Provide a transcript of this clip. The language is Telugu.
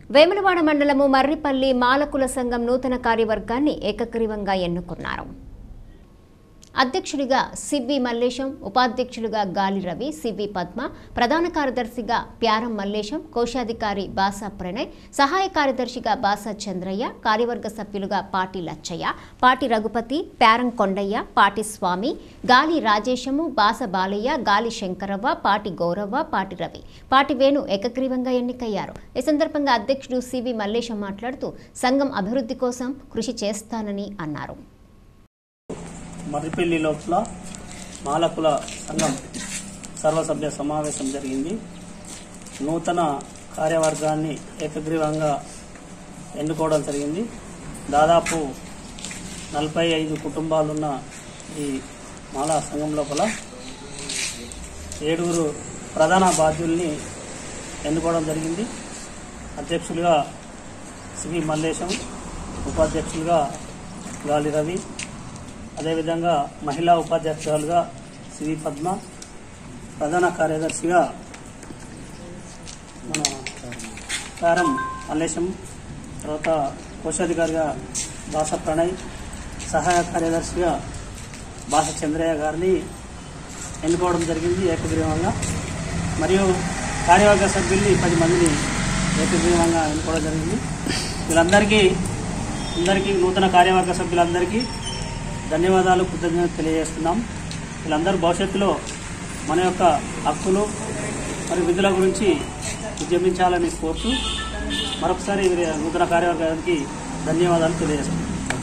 వేములవాడ మండలము మర్రిపల్లి మాలకుల సంఘం నూతన కార్యవర్గాన్ని ఏకగ్రీవంగా ఎన్నుకున్నారు అధ్యక్షుడిగా సివి మల్లేశం ఉపాధ్యక్షులుగా గాలి రవి సివి పద్మ ప్రధాన కార్యదర్శిగా ప్యారం మల్లేశం కోశాధికారి బాసా ప్రణయ్ సహాయ కార్యదర్శిగా బాసా చంద్రయ్య కార్యవర్గ సభ్యులుగా పాటి లచ్చయ్య పాటి రఘుపతి ప్యారం కొండయ్య పాటి స్వామి గాలి రాజేశము బాస బాలయ్య గాలి శంకరవ్వ పాటి గౌరవ్వ పాటి రవి పాటి వేణు ఏకగ్రీవంగా ఎన్నికయ్యారు ఈ సందర్భంగా అధ్యక్షుడు సివి మల్లేశం మాట్లాడుతూ సంఘం అభివృద్ధి కోసం కృషి చేస్తానని అన్నారు మర్రిపల్లి లోపల మాలకుల సంఘం సర్వసభ్య సమావేశం జరిగింది నూతన కార్యవర్గాన్ని ఏకగ్రీవంగా ఎన్నుకోవడం జరిగింది దాదాపు నలభై ఐదు కుటుంబాలున్న ఈ మాలా సంఘం లోపల ఏడుగురు ప్రధాన బాధ్యుల్ని ఎన్నుకోవడం జరిగింది అధ్యక్షులుగా సివి మల్లేశం ఉపాధ్యక్షులుగా గాలి రవి అదేవిధంగా మహిళా ఉపాధ్యక్షురాలుగా సివి పద్మ ప్రధాన కార్యదర్శిగా మన కారం మల్లేశం తర్వాత కోశాధికారిగా భాష ప్రణయ్ సహాయ కార్యదర్శిగా భాష చంద్రయ్య గారిని ఎన్నుకోవడం జరిగింది ఏకగ్రీవంగా మరియు కార్యవర్గ సభ్యుల్ని పది మందిని ఏకగ్రీవంగా ఎన్నుకోవడం జరిగింది వీళ్ళందరికీ అందరికీ నూతన కార్యవర్గ సభ్యులందరికీ ధన్యవాదాలు కృతజ్ఞతలు తెలియజేస్తున్నాం వీళ్ళందరూ భవిష్యత్తులో మన యొక్క హక్కులు మరియు విధుల గురించి ఉద్యమించాలని కోరుతూ మరొకసారి వీరి నూతన కార్యవర్గానికి ధన్యవాదాలు తెలియజేస్తున్నాం